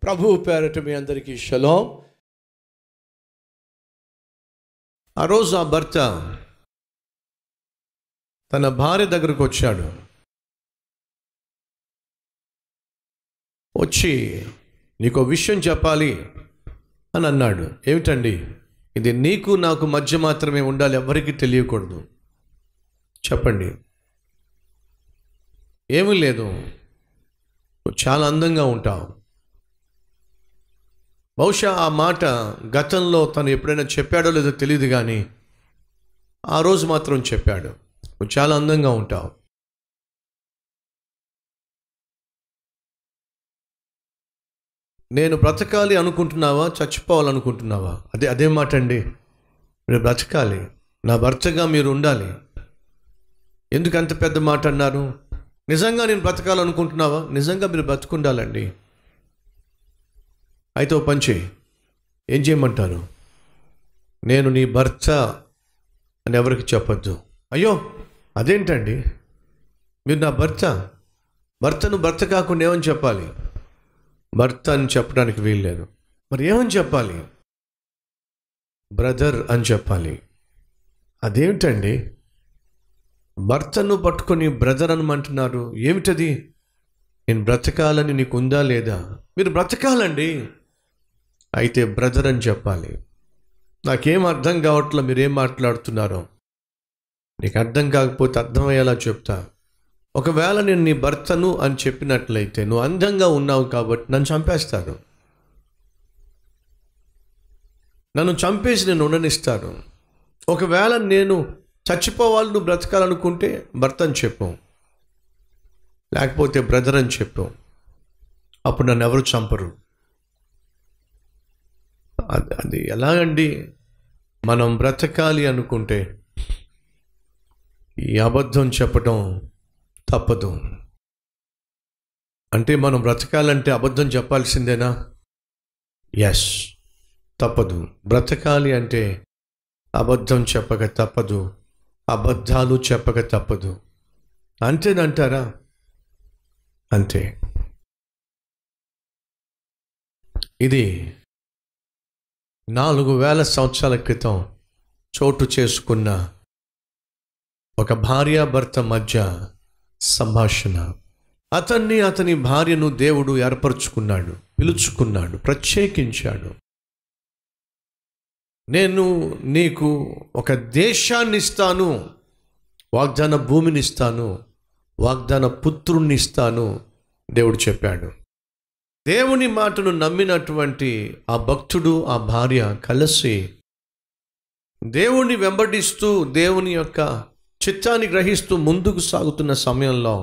ప్రభు పేరట మీ అందరికీ షలోం ఆ రోజు ఆ భర్త తన భార్య దగ్గరకు వచ్చాడు వచ్చి నీకు విషయం చెప్పాలి అని అన్నాడు ఏమిటండి ఇది నీకు నాకు మధ్య మాత్రమే ఉండాలి ఎవరికి తెలియకూడదు చెప్పండి ఏమీ లేదు నువ్వు చాలా అందంగా ఉంటావు బహుశా ఆ మాట గతంలో తను ఎప్పుడైనా చెప్పాడో లేదో తెలియదు కానీ ఆ రోజు మాత్రం చెప్పాడు నువ్వు చాలా అందంగా ఉంటావు నేను బ్రతకాలి అనుకుంటున్నావా చచ్చిపోవాలనుకుంటున్నావా అదే అదే మాట అండి మీరు బ్రతకాలి నా భర్తగా మీరు ఉండాలి ఎందుకు అంత పెద్ద మాట అన్నారు నిజంగా నేను బ్రతకాలనుకుంటున్నావా నిజంగా మీరు బ్రతుకుండాలండి అయితే ఓ పని చేయి ఏం చేయమంటారు నేను నీ భర్త అని ఎవరికి చెప్పొద్దు అయ్యో అదేంటండి మీరు నా భర్త భర్తను భర్త కాకుండా ఏమని చెప్పాలి భర్త అని చెప్పడానికి వీల్లేదు మరి ఏమని చెప్పాలి బ్రదర్ అని చెప్పాలి అదేమిటండి భర్తను పట్టుకొని బ్రదర్ అనమంటున్నారు ఏమిటది నేను బ్రతకాలని నీకు ఉందా లేదా మీరు బ్రతకాలండి అయితే బ్రదర్ అని చెప్పాలి నాకేం అర్థం కావట్లే మీరేం మాట్లాడుతున్నారో నీకు అర్థం కాకపోతే అర్థమయ్యేలా చెప్తా ఒకవేళ నేను నీ భర్తను అని చెప్పినట్లయితే నువ్వు అందంగా ఉన్నావు కాబట్టి నన్ను చంపేస్తారు నన్ను చంపేసి నేను ఉండనిస్తారు ఒకవేళ నేను చచ్చిపోవాలి నువ్వు బ్రతకాలనుకుంటే భర్త అని చెప్పు లేకపోతే బ్రదర్ అని చెప్పు అప్పుడు నన్ను ఎవరు చంపరు అది అది ఎలాగండి మనం బ్రతకాలి అనుకుంటే ఈ అబద్ధం చెప్పటం తప్పదు అంటే మనం బ్రతకాలంటే అబద్ధం చెప్పాల్సిందేనా ఎస్ తప్పదు బ్రతకాలి అంటే అబద్ధం చెప్పక తప్పదు అబద్ధాలు చెప్పక తప్పదు అంతేనంటారా అంతే ఇది నాలుగు వేల సంవత్సరాల క్రితం చోటు చేసుకున్న ఒక భార్యాభర్త మధ్య సంభాషణ అతన్ని అతని భార్యను దేవుడు ఏర్పరచుకున్నాడు పిలుచుకున్నాడు ప్రత్యేకించాడు నేను నీకు ఒక దేశాన్ని ఇస్తాను వాగ్దాన భూమిని ఇస్తాను వాగ్దాన పుత్రుణ్ణి ఇస్తాను దేవుడు చెప్పాడు దేవుని మాటను నమ్మినటువంటి ఆ భక్తుడు ఆ భార్య కలిసి దేవుణ్ణి వెంబడిస్తూ దేవుని యొక్క చిత్తాన్ని గ్రహిస్తూ ముందుకు సాగుతున్న సమయంలో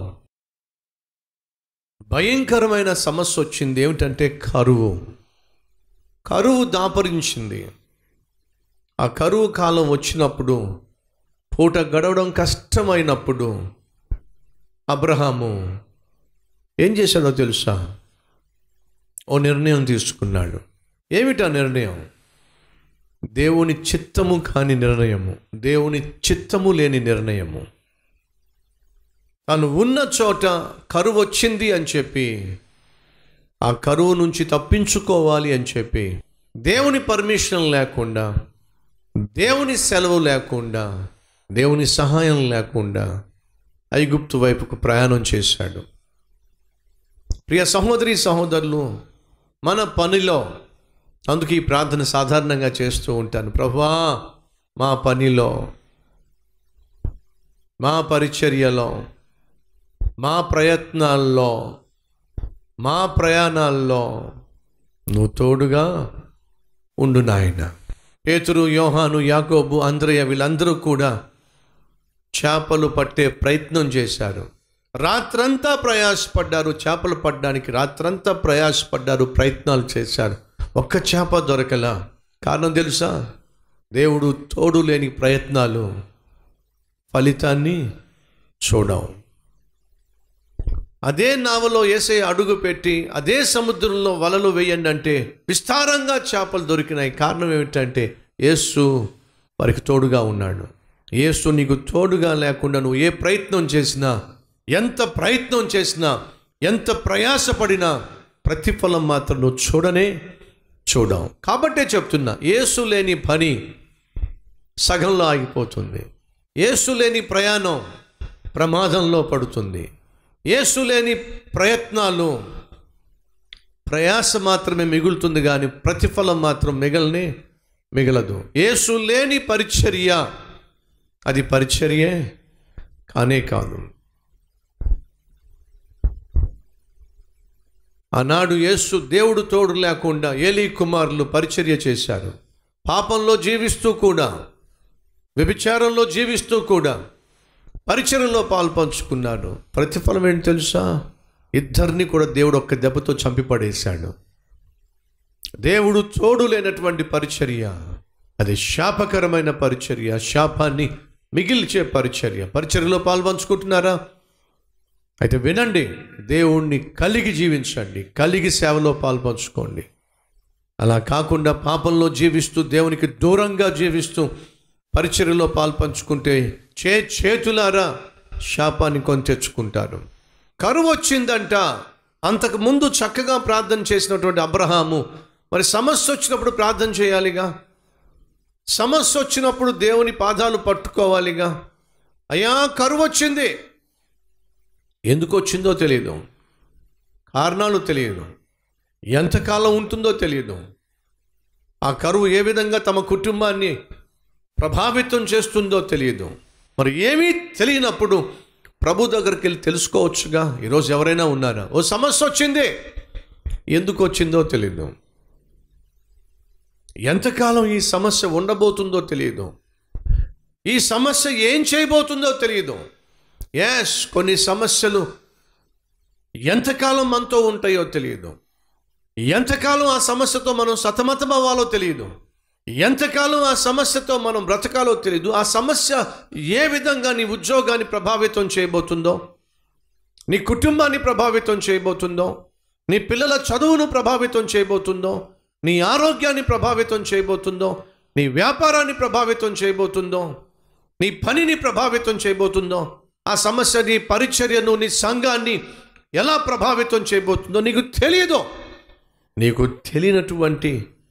భయంకరమైన సమస్య వచ్చింది ఏమిటంటే కరువు కరువు దాపరించింది ఆ కరువు కాలం వచ్చినప్పుడు పూట గడవడం కష్టమైనప్పుడు అబ్రహాము ఏం చేశాడో తెలుసా ఓ నిర్ణయం తీసుకున్నాడు ఏమిటా నిర్ణయం దేవుని చిత్తము కాని నిర్ణయము దేవుని చిత్తము లేని నిర్ణయము తను ఉన్న చోట కరువు వచ్చింది అని చెప్పి ఆ కరువు నుంచి తప్పించుకోవాలి అని చెప్పి దేవుని పర్మిషన్ లేకుండా దేవుని సెలవు లేకుండా దేవుని సహాయం లేకుండా ఐగుప్తు వైపుకు ప్రయాణం చేశాడు ప్రియ సహోదరి సహోదరులు మన పనిలో అందుకు ఈ ప్రార్థన సాధారణంగా చేస్తూ ఉంటాను ప్రభువా మా పనిలో మా పరిచర్యలో మా ప్రయత్నాల్లో మా ప్రయాణాల్లో నువ్వు తోడుగా ఉండు నాయన పేతురు యోహాను యాకోబు అంద్రయ్య వీళ్ళందరూ కూడా చేపలు పట్టే ప్రయత్నం చేశారు రాత్రంతా ప్రయాసపడ్డారు చేపలు పడ్డానికి రాత్రంతా ప్రయాసపడ్డారు ప్రయత్నాలు చేశారు ఒక్క చేప దొరకలా కారణం తెలుసా దేవుడు తోడు లేని ప్రయత్నాలు ఫలితాన్ని చూడవు అదే నావలో వేసే అడుగు పెట్టి అదే సముద్రంలో వలలు వేయండి అంటే విస్తారంగా చేపలు దొరికినాయి కారణం ఏమిటంటే యేసు వారికి తోడుగా ఉన్నాడు యేసు నీకు తోడుగా లేకుండా నువ్వు ఏ ప్రయత్నం చేసినా ఎంత ప్రయత్నం చేసినా ఎంత ప్రయాసపడినా ప్రతిఫలం మాత్రం నువ్వు చూడనే చూడవు కాబట్టే చెప్తున్నా యేసు లేని పని సగంలో ఆగిపోతుంది యేసు లేని ప్రయాణం ప్రమాదంలో పడుతుంది యేసు లేని ప్రయత్నాలు ప్రయాస మాత్రమే మిగులుతుంది కానీ ప్రతిఫలం మాత్రం మిగలనే మిగలదు యేసు లేని పరిచర్య అది పరిచర్యే కానే కాదు ఆనాడు యేసు దేవుడు తోడు లేకుండా ఏలీ కుమారులు పరిచర్య చేశారు పాపంలో జీవిస్తూ కూడా వ్యభిచారంలో జీవిస్తూ కూడా పరిచర్యలో పాల్పంచుకున్నాడు ప్రతిఫలం ఏంటి తెలుసా ఇద్దరిని కూడా దేవుడు ఒక్క దెబ్బతో చంపిపడేశాడు దేవుడు తోడు లేనటువంటి పరిచర్య అది శాపకరమైన పరిచర్య శాపాన్ని మిగిల్చే పరిచర్య పరిచర్యలో పాల్పంచుకుంటున్నారా అయితే వినండి దేవుణ్ణి కలిగి జీవించండి కలిగి సేవలో పాల్పంచుకోండి అలా కాకుండా పాపంలో జీవిస్తూ దేవునికి దూరంగా జీవిస్తూ పరిచర్యలో పాల్పంచుకుంటే చే చేతులారా శాపాన్ని కొని తెచ్చుకుంటారు కరువు వచ్చిందంట అంతకు ముందు చక్కగా ప్రార్థన చేసినటువంటి అబ్రహాము మరి సమస్య వచ్చినప్పుడు ప్రార్థన చేయాలిగా సమస్య వచ్చినప్పుడు దేవుని పాదాలు పట్టుకోవాలిగా అయ్యా కరువు వచ్చింది ఎందుకు వచ్చిందో తెలియదు కారణాలు తెలియదు ఎంతకాలం ఉంటుందో తెలియదు ఆ కరువు ఏ విధంగా తమ కుటుంబాన్ని ప్రభావితం చేస్తుందో తెలియదు మరి ఏమీ తెలియనప్పుడు ప్రభు దగ్గరికి వెళ్ళి తెలుసుకోవచ్చుగా ఈరోజు ఎవరైనా ఉన్నారా ఓ సమస్య వచ్చింది ఎందుకు వచ్చిందో తెలియదు ఎంతకాలం ఈ సమస్య ఉండబోతుందో తెలియదు ఈ సమస్య ఏం చేయబోతుందో తెలియదు ఎస్ కొన్ని సమస్యలు ఎంతకాలం మనతో ఉంటాయో తెలియదు ఎంతకాలం ఆ సమస్యతో మనం సతమతం అవ్వాలో తెలియదు ఎంతకాలం ఆ సమస్యతో మనం బ్రతకాలో తెలియదు ఆ సమస్య ఏ విధంగా నీ ఉద్యోగాన్ని ప్రభావితం చేయబోతుందో నీ కుటుంబాన్ని ప్రభావితం చేయబోతుందో నీ పిల్లల చదువును ప్రభావితం చేయబోతుందో నీ ఆరోగ్యాన్ని ప్రభావితం చేయబోతుందో నీ వ్యాపారాన్ని ప్రభావితం చేయబోతుందో నీ పనిని ప్రభావితం చేయబోతుందో ఆ సమస్య నీ పరిచర్యను నీ సంఘాన్ని ఎలా ప్రభావితం చేయబోతుందో నీకు తెలియదు నీకు తెలియనటువంటి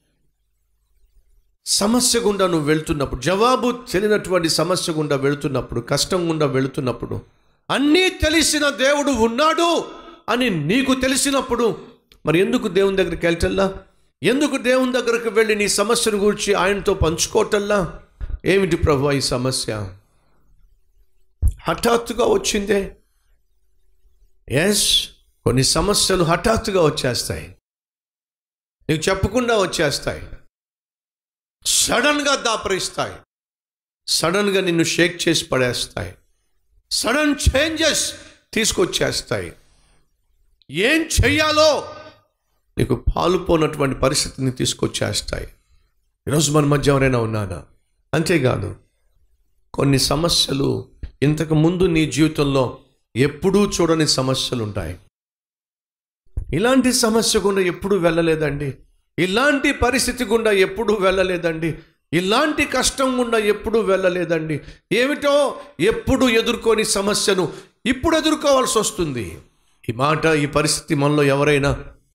సమస్య గుండా నువ్వు వెళ్తున్నప్పుడు జవాబు తెలియనటువంటి సమస్య గుండా వెళుతున్నప్పుడు కష్టం గుండా వెళుతున్నప్పుడు అన్నీ తెలిసిన దేవుడు ఉన్నాడు అని నీకు తెలిసినప్పుడు మరి ఎందుకు దేవుని దగ్గరికి వెళ్ళటల్లా ఎందుకు దేవుని దగ్గరకు వెళ్ళి నీ సమస్యను గురించి ఆయనతో పంచుకోవటల్లా ఏమిటి ప్రభు ఈ సమస్య హఠాత్తుగా వచ్చిందే ఎస్ కొన్ని సమస్యలు హఠాత్తుగా వచ్చేస్తాయి నీకు చెప్పకుండా వచ్చేస్తాయి సడన్గా దాపరిస్తాయి సడన్గా నిన్ను షేక్ చేసి పడేస్తాయి సడన్ చేంజెస్ తీసుకొచ్చేస్తాయి ఏం చెయ్యాలో నీకు పాలుపోనటువంటి పరిస్థితిని తీసుకొచ్చేస్తాయి ఈరోజు మన మధ్య ఎవరైనా ఉన్నానా అంతేకాదు కొన్ని సమస్యలు ఇంతకు ముందు నీ జీవితంలో ఎప్పుడూ చూడని సమస్యలు ఉంటాయి ఇలాంటి సమస్య గుండా ఎప్పుడు వెళ్ళలేదండి ఇలాంటి పరిస్థితి గుండా ఎప్పుడూ వెళ్ళలేదండి ఇలాంటి కష్టం గుండా ఎప్పుడూ వెళ్ళలేదండి ఏమిటో ఎప్పుడు ఎదుర్కొని సమస్యను ఇప్పుడు ఎదుర్కోవాల్సి వస్తుంది ఈ మాట ఈ పరిస్థితి మనలో ఎవరైనా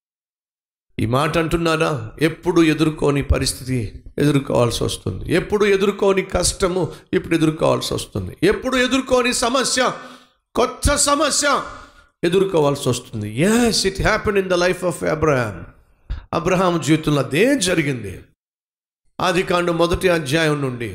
ఈ మాట అంటున్నారా ఎప్పుడు ఎదుర్కోని పరిస్థితి ఎదుర్కోవాల్సి వస్తుంది ఎప్పుడు ఎదుర్కోని కష్టము ఇప్పుడు ఎదుర్కోవాల్సి వస్తుంది ఎప్పుడు ఎదుర్కోని సమస్య కొత్త సమస్య ఎదుర్కోవాల్సి వస్తుంది as it happen in the life of Abraham Abraham జీవితంలో అదే జరిగింది ఆది కాండం మొదటి అధ్యాయం నుండి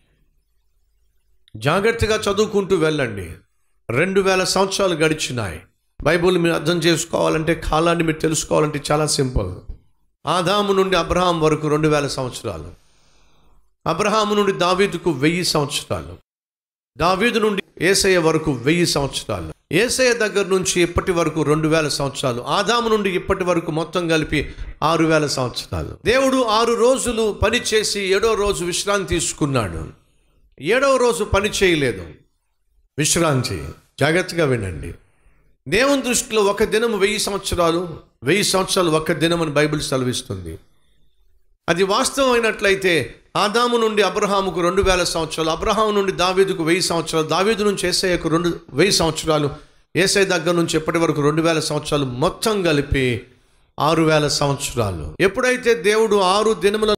జాగ్రత్తగా చదువుకుంటూ వెళ్ళండి రెండు వేల సంవత్సరాలు గడిచినాయి బైబుల్ మీరు అర్థం చేసుకోవాలంటే కాలాన్ని మీరు తెలుసుకోవాలంటే చాలా సింపుల్ ఆదాము నుండి అబ్రహాం వరకు రెండు వేల సంవత్సరాలు అబ్రహాము నుండి దావీదుకు వెయ్యి సంవత్సరాలు దావీదు నుండి ఏసయ్య వరకు వెయ్యి సంవత్సరాలు ఏసయ్య దగ్గర నుంచి ఇప్పటి వరకు రెండు వేల సంవత్సరాలు ఆదాము నుండి ఇప్పటి వరకు మొత్తం కలిపి ఆరు వేల సంవత్సరాలు దేవుడు ఆరు రోజులు పని చేసి ఏడో రోజు విశ్రాంతి తీసుకున్నాడు ఏడవ రోజు పని చేయలేదు విశ్రాంతి జాగ్రత్తగా వినండి దేవుని దృష్టిలో ఒక దినం వెయ్యి సంవత్సరాలు వెయ్యి సంవత్సరాలు ఒక దినం అని బైబిల్ సెలవిస్తుంది అది వాస్తవమైనట్లయితే ఆదాము నుండి అబ్రహాముకు రెండు వేల సంవత్సరాలు అబ్రహాం నుండి దావీదుకు వెయ్యి సంవత్సరాలు దావీదు నుంచి ఏసయ్యకు రెండు వెయ్యి సంవత్సరాలు ఏసై దగ్గర నుంచి ఎప్పటి వరకు రెండు వేల సంవత్సరాలు మొత్తం కలిపి ఆరు వేల సంవత్సరాలు ఎప్పుడైతే దేవుడు ఆరు దినముల